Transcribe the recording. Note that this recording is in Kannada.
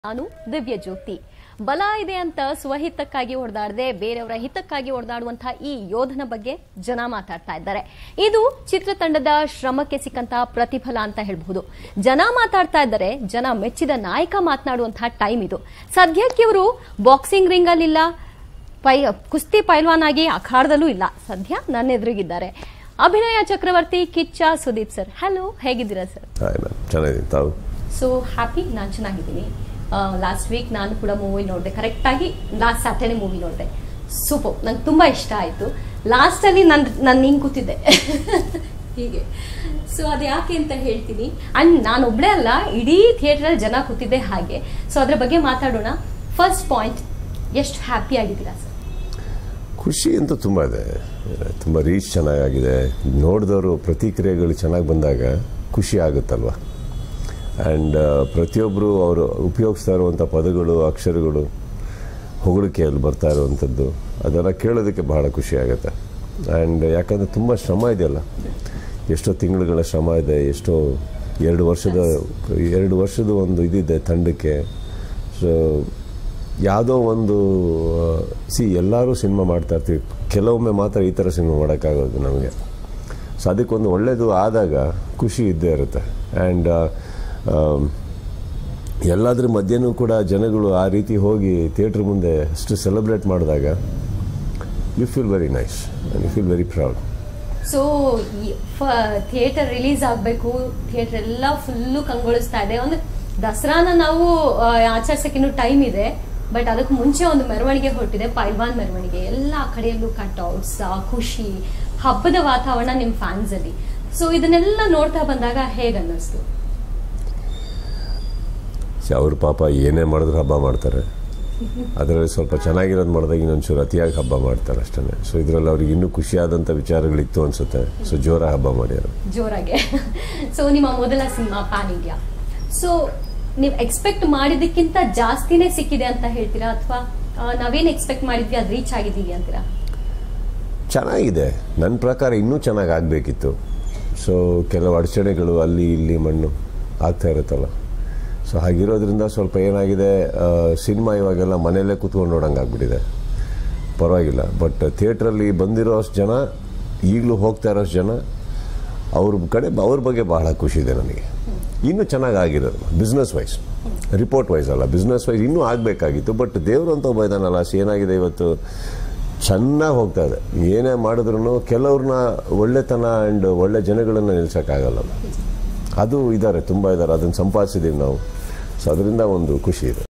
ನಾನು ದಿವ್ಯ ಜ್ಯೋತಿ ಬಲ ಇದೆ ಅಂತ ಸ್ವಹಿತಕ್ಕಾಗಿ ಹೊಡೆದಾಡದೆ ಬೇರೆಯವರ ಹಿತಕ್ಕಾಗಿ ಹೊಡೆದಾಡುವಂತಹ ಈ ಯೋಧನ ಬಗ್ಗೆ ಜನ ಮಾತಾಡ್ತಾ ಇದ್ದಾರೆ ಇದು ಚಿತ್ರತಂಡದ ಶ್ರಮಕ್ಕೆ ಸಿಕ್ಕಂತಹ ಪ್ರತಿಫಲ ಅಂತ ಹೇಳ್ಬಹುದು ಜನ ಮಾತಾಡ್ತಾ ಇದ್ದಾರೆ ಜನ ಮೆಚ್ಚಿದ ನಾಯಕ ಮಾತನಾಡುವಂತಹ ಟೈಮ್ ಇದು ಸದ್ಯಕ್ಕೆ ಇವರು ಬಾಕ್ಸಿಂಗ್ ರಿಂಗ್ ಅಲ್ಲಿಲ್ಲ ಪೈ ಕುಸ್ತಿ ಪೈಲ್ವಾನ್ ಆಗಿ ಅಖಾಡದಲ್ಲೂ ಇಲ್ಲ ಸದ್ಯ ನನ್ನ ಎದುರಿಗಿದ್ದಾರೆ ಅಭಿನಯ ಚಕ್ರವರ್ತಿ ಕಿಚ್ಚ ಸುದೀಪ್ ಸರ್ ಹಲೋ ಹೇಗಿದ್ದೀರಾ ಸರ್ ಹಾಯ್ ಮ್ಯಾಮ್ ಚೆನ್ನಾಗಿದ್ದೀನಿ ತಾವು ಸೊ ಹ್ಯಾಪಿ ನಾನು ಚೆನ್ನಾಗಿದ್ದೀನಿ ಲಾಸ್ಟ್ ವೀಕ್ ನಾನು ಕೂಡ ಮೂವಿ ನೋಡಿದೆ ಕರೆಕ್ಟಾಗಿ ಲಾಸ್ಟ್ ಸ್ಯಾಟರ್ಡೆ ಮೂವಿ ನೋಡಿದೆ ಸೂಪರ್ ನಂಗೆ ತುಂಬ ಇಷ್ಟ ಆಯಿತು ಲಾಸ್ಟಲ್ಲಿ ನಾನು ನಾನು ಹಿಂಗೆ ಕೂತಿದ್ದೆ ಹೀಗೆ ಸೊ ಅದು ಯಾಕೆ ಅಂತ ಹೇಳ್ತೀನಿ ಆ್ಯಂಡ್ ನಾನು ಒಬ್ಬಳೇ ಅಲ್ಲ ಇಡೀ ಥಿಯೇಟ್ರಲ್ಲಿ ಜನ ಕೂತಿದ್ದೆ ಹಾಗೆ ಸೊ ಅದ್ರ ಬಗ್ಗೆ ಮಾತಾಡೋಣ ಫಸ್ಟ್ ಪಾಯಿಂಟ್ ಎಷ್ಟು ಹ್ಯಾಪಿ ಆಗಿದ್ದೀರಾ ಸರ್ ಖುಷಿ ಅಂತೂ ತುಂಬ ಇದೆ ತುಂಬ ರೀಚ್ ಚೆನ್ನಾಗಾಗಿದೆ ನೋಡಿದವರು ಪ್ರತಿಕ್ರಿಯೆಗಳು ಚೆನ್ನಾಗಿ ಬಂದಾಗ ಖುಷಿ ಆಗುತ್ತಲ್ವ ಆ್ಯಂಡ್ ಪ್ರತಿಯೊಬ್ಬರು ಅವರು ಉಪಯೋಗಿಸ್ತಾ ಇರುವಂಥ ಪದಗಳು ಅಕ್ಷರಗಳು ಹೊಗಳಿಕೆಯಲ್ಲಿ ಬರ್ತಾ ಇರುವಂಥದ್ದು ಅದೆಲ್ಲ ಕೇಳೋದಕ್ಕೆ ಬಹಳ ಖುಷಿ ಆಗುತ್ತೆ ಆ್ಯಂಡ್ ಯಾಕಂದರೆ ತುಂಬ ಶ್ರಮ ಇದೆಯಲ್ಲ ಎಷ್ಟೋ ತಿಂಗಳುಗಳ ಶ್ರಮ ಇದೆ ಎಷ್ಟೋ ಎರಡು ವರ್ಷದ ಎರಡು ವರ್ಷದ ಒಂದು ಇದಿದೆ ತಂಡಕ್ಕೆ ಸೊ ಯಾವುದೋ ಒಂದು ಸಿ ಎಲ್ಲರೂ ಸಿನಿಮಾ ಮಾಡ್ತಾ ಇರ್ತೀವಿ ಕೆಲವೊಮ್ಮೆ ಮಾತ್ರ ಈ ಥರ ಸಿನಿಮಾ ಮಾಡೋಕ್ಕಾಗೋದು ನಮಗೆ ಸೊ ಅದಕ್ಕೊಂದು ಒಳ್ಳೆಯದು ಆದಾಗ ಖುಷಿ ಇದ್ದೇ ಇರುತ್ತೆ ಆ್ಯಂಡ್ ಎಲ್ಲದ್ರ ಮಧ್ಯೆನೂ ಕೂಡ ಜನಗಳು ಆ ರೀತಿ ಹೋಗಿ ಥಿಯೇಟ್ರ್ ಮುಂದೆ ಅಷ್ಟು ಸೆಲೆಬ್ರೇಟ್ ಮಾಡಿದಾಗ you feel very nice and you feel very proud so theatre release ಆಗಬೇಕು ಥಿಯೇಟರ್ ಎಲ್ಲ ಫುಲ್ಲು ಕಂಗೊಳಿಸ್ತಾ ಇದೆ ಒಂದು ದಸರಾನ ನಾವು ಆ, ಆಚರಿಸಕ್ಕೆ ಇನ್ನೂ ಟೈಮ್ ಇದೆ ಬಟ್ ಅದಕ್ಕೆ ಮುಂಚೆ ಒಂದು ಮೆರವಣಿಗೆ ಹೊರಟಿದೆ ಪೈಲ್ವಾನ್ ಮೆರವಣಿಗೆ ಎಲ್ಲ ಕಡೆಯಲ್ಲೂ ಕಟ್ಔಟ್ಸ್ ಖುಷಿ ಹಬ್ಬದ ವಾತಾವರಣ ನಿಮ್ಮ ಫ್ಯಾನ್ಸ್ ಅಲ್ಲಿ ಸೊ ಇದನ್ನೆಲ್ಲ ನೋಡ್ತಾ ಬಂದಾಗ ಹೇಗೆ ಅನ್ನಿಸ್ತು ಸೊ ಅವ್ರ ಪಾಪ ಏನೇ ಮಾಡಿದ್ರು ಹಬ್ಬ ಮಾಡ್ತಾರೆ ಅದರಲ್ಲಿ ಸ್ವಲ್ಪ ಚೆನ್ನಾಗಿರೋದು ಮಾಡಿದಾಗ ಇನ್ನೊಂಚೂರು ಅತಿಯಾಗಿ ಹಬ್ಬ ಮಾಡ್ತಾರೆ ಅಷ್ಟೇ ಸೊ ಇದರಲ್ಲಿ ಅವ್ರಿಗೆ ಇನ್ನೂ ಖುಷಿಯಾದಂಥ ವಿಚಾರಗಳಿತ್ತು ಅನಿಸುತ್ತೆ ಸೊ ಜೋರ ಹಬ್ಬ ಮಾಡ್ಯಾರ ಜೋರಾಗೆ ಸೊ ನಿಮ್ಮ ಮೊದಲ ಸಿನಿಮಾ ಪ್ಯಾನ್ ಇಂಡಿಯಾ ಸೊ ನೀವು ಎಕ್ಸ್ಪೆಕ್ಟ್ ಮಾಡಿದ್ದಕ್ಕಿಂತ ಜಾಸ್ತಿನೇ ಸಿಕ್ಕಿದೆ ಅಂತ ಹೇಳ್ತೀರಾ ಅಥವಾ ನಾವೇನು ಎಕ್ಸ್ಪೆಕ್ಟ್ ಮಾಡಿದ್ವಿ ಅದು ರೀಚ್ ಆಗಿದ್ದೀವಿ ಅಂತೀರಾ ಚೆನ್ನಾಗಿದೆ ನನ್ನ ಪ್ರಕಾರ ಇನ್ನೂ ಚೆನ್ನಾಗಿ ಆಗಬೇಕಿತ್ತು ಸೊ ಕೆಲವು ಅಡಚಣೆಗಳು ಅಲ್ಲಿ ಇಲ್ಲಿ ಮಣ್ಣು ಆಗ್ತಾ ಇರುತ್ತಲ್ಲ ಸೊ ಹಾಗಿರೋದ್ರಿಂದ ಸ್ವಲ್ಪ ಏನಾಗಿದೆ ಸಿನಿಮಾ ಇವಾಗೆಲ್ಲ ಮನೆಯಲ್ಲೇ ಕೂತ್ಕೊಂಡು ನೋಡೋಂಗೆ ಆಗ್ಬಿಟ್ಟಿದೆ ಪರವಾಗಿಲ್ಲ ಬಟ್ ಥಿಯೇಟ್ರಲ್ಲಿ ಬಂದಿರೋ ಅಷ್ಟು ಜನ ಈಗಲೂ ಹೋಗ್ತಾ ಇರೋಷ್ಟು ಜನ ಅವ್ರ ಕಡೆ ಅವ್ರ ಬಗ್ಗೆ ಬಹಳ ಖುಷಿ ಇದೆ ನನಗೆ ಇನ್ನೂ ಚೆನ್ನಾಗಿ ಆಗಿರೋದು ಬಿಸ್ನೆಸ್ ವೈಸ್ ರಿಪೋರ್ಟ್ ವೈಸ್ ಅಲ್ಲ ಬಿಸ್ನೆಸ್ ವೈಸ್ ಇನ್ನೂ ಆಗಬೇಕಾಗಿತ್ತು ಬಟ್ ದೇವರು ಅಂತ ಒಬ್ಬ ಇದ್ದಾನಲ್ಲ ಸೊ ಏನಾಗಿದೆ ಇವತ್ತು ಚೆನ್ನಾಗಿ ಹೋಗ್ತಾ ಇದೆ ಏನೇ ಮಾಡಿದ್ರು ಕೆಲವ್ರನ್ನ ಒಳ್ಳೆತನ ಆ್ಯಂಡ್ ಒಳ್ಳೆ ಜನಗಳನ್ನು ನಿಲ್ಸೋಕ್ಕಾಗಲ್ಲ ಅದು ಇದ್ದಾರೆ ತುಂಬ ಇದ್ದಾರೆ ಅದನ್ನು ಸಂಪಾದಿಸಿದ್ದೀವಿ ನಾವು ಸೊ ಅದರಿಂದ ಒಂದು ಖುಷಿ ಇದೆ